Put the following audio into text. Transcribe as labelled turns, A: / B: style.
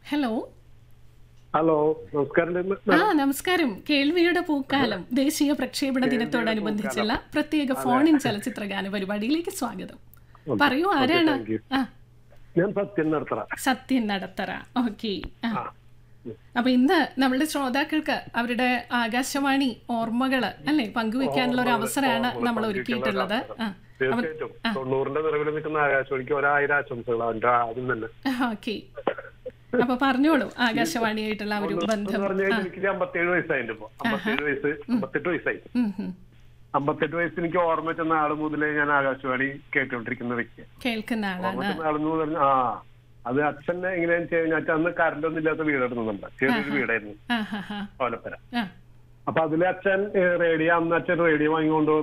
A: Hello
B: hello നമസ്കാരം
A: ആ നമസ്കാരം കേൾവിയുടെ പൂക്കാലം ദേശീയ പ്രക്ഷേപണ ദിനത്തോടനുബന്ധിച്ചുള്ള പ്രത്യേക ഫോൺ ഇൻ ചലച്ചിത്ര ഗാന പരിപാടിയിലേക്ക് സ്വാഗതം പറയൂ ആരാണ്
B: താങ്ക് യു.
A: ആ
B: ഞാൻ സത്യം നടത്തറ
A: സത്യൻ നടത്തറ ഓക്കെ ആ
B: ആ
A: അപ്പൊ ഇന്ന് നമ്മളുടെ ശ്രോതാക്കൾക്ക് അവരുടെ ആകാശവാണി ഓർമ്മകള് അല്ലെ പങ്കുവെക്കാനുള്ള ഒരു അവസരമാണ് നമ്മൾ ഒരുക്കിയിട്ടുള്ളത് ആ
B: തീർച്ചയായിട്ടും തൊണ്ണൂറിന്റെ നിറവിൽ നിൽക്കുന്ന ആകാശവാണിക്ക് ഒരായിരം ആശംസകൾ അവന്റെ ആദ്യം തന്നെ
A: ഓക്കെ അപ്പൊ പറഞ്ഞോളൂ ആകാശവാണിയായിട്ടുള്ള ആ ഒരു ബന്ധം
B: എന്ന് പറഞ്ഞു കഴിഞ്ഞാൽ എനിക്ക് അമ്പത്തേഴ് വയസ്സായിട്ട് ഇപ്പൊ അമ്പത്തേഴ് വയസ്സ് അമ്പത്തെട്ട് വയസ്സായി
A: ഉം, ഉം.
B: അമ്പത്തെട്ട് വയസ്സ് എനിക്ക് ഓർമ്മ വെച്ച നാള് മുതലേ ഞാൻ ആകാശവാണി കേട്ടുകൊണ്ടിരിക്കുന്ന വ്യക്തിയാണ്
A: കേൾക്കുന്ന
B: ഓർമ്മ
A: ആളാണ്
B: വെച്ച നാളെന്ന് പറഞ്ഞ ആ അത് അച്ഛൻ എങ്ങനെയാന്ന് വെച്ച് കഴിഞ്ഞാൽ അച്ഛൻ അന്ന് കറണ്ട് ഒന്നും ഇല്ലാത്ത വീടെടുക്കുന്നുണ്ട് ചെറിയൊരു വീടായിരുന്നു
A: ആ ഹാ ഹാ
B: കോലപ്പര
A: ആ
B: അപ്പൊ അതില് അച്ഛൻ ഏഹ്, റേഡിയോ അന്ന് അച്ഛൻ റേഡിയോ വാങ്ങിക്കൊണ്ട്